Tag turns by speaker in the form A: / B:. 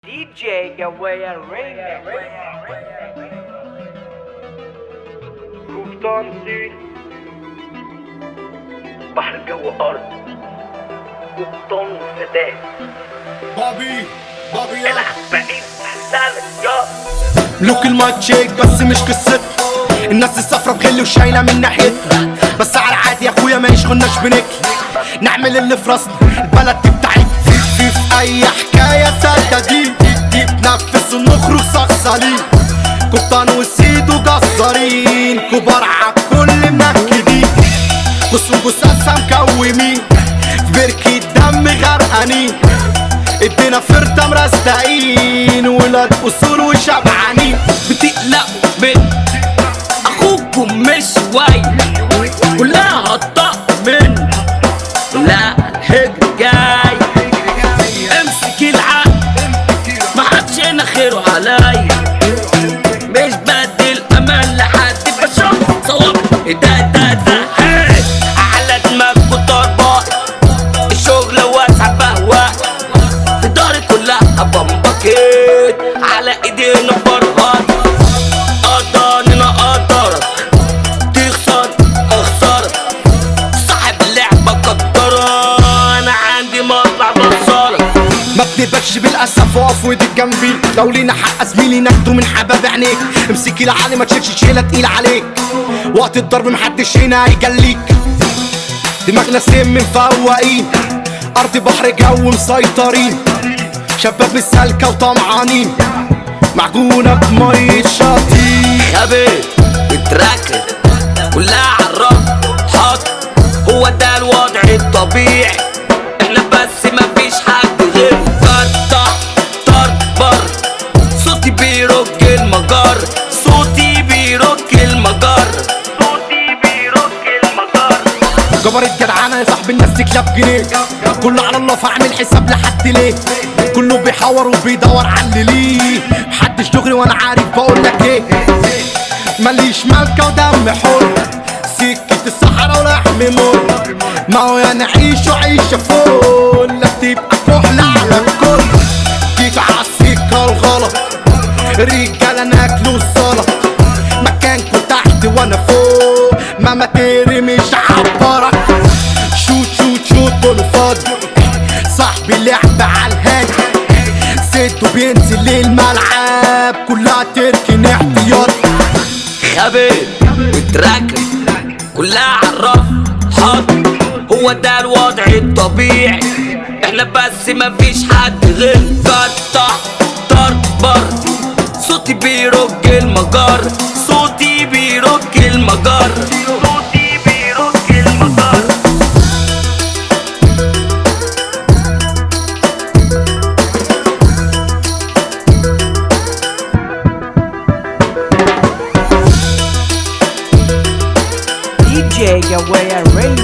A: DJ Gawaya Remix
B: قبطان سين بحر جو أرض قبطان وسادات
C: بابي بابي يا
B: العب بعيد سالك يا
C: لوك المايك شيك بس مش قصتنا الناس الصفرا بغل وشايلة من ناحيتنا بس على العادي يا اخويا ما يشغلناش بنكل نعمل اللي في راسنا البلد دي بتاعتنا في في في اي حكاية سادة دي دي دي بنفس ونخرج صخصالين قبطان وسيد وجزارين كبار عالكل منكدين بصوا جثثها مكومين في بركة دم غرقانين ادينا فرطة مرستقين ولاد اصول وشبعانين
D: بتقلقوا من اخوكم مش شوي كلها هتطق من لا الهجر جاي امسك العقل ما حدش هنا خيره عليا مش بدي الامان لحد بشوف صواب ده ده ده هي. على دماغكوا طربات الشغل واسع بهواء داري كلها بمبكت على ايدينا فرهات قدرنا قدرك تخسر اخسرك صاحب اللعبة قدرة انا عندي مطلع بصرك
C: ما بنقبلش بالاسف واقف وايدك جنبي لو لينا حق زميلي ناخده من حباب عينيك امسكي العالي ما تشيلش شيله تقيله عليك وقت الضرب محدش هنا هيجليك دماغنا سم مفوقين ارض بحر جو مسيطرين شباب مش سالكه وطمعانين معجونه بميه شاطين
D: خبيت اتركت كلها عالرف حط هو ده الوضع الطبيعي احنا بس مفيش حد غير قطع طرد بر صوتي بيرك المجر صوتي بيرك المجر
B: صوتي بيرك المجر
C: جبرت جدعانه يا صاحب الناس تكلب جنيه كله على الله فاعمل حساب لحد ليه كله بيحور وبيدور على اللي ليه محدش دغري وانا عارف بقول لك ايه ماليش مالكه ودم حر سكة الصحراء ولحم مر ما هو يا نعيش وعيشة فول لا تبقى كحلة على الكل جيت عالسكة الغلط رجالة ناكلوا الزلط مكانكوا تحت وانا فوق ماما تيري مش عبرك شوت شوت شوت كله فاضي صاحبي لعب على الهادي سيدو بينزل للملعب كلها تركن احتياطي
D: خبيت اتركت كلها عالرف حط هو ده الوضع الطبيعي احنا بس مفيش حد غير قطع طرد بر صوتي بيرج المجر صوتي بيرج المجر
B: صوتي بيرك المجر
A: DJ Gawaya Remix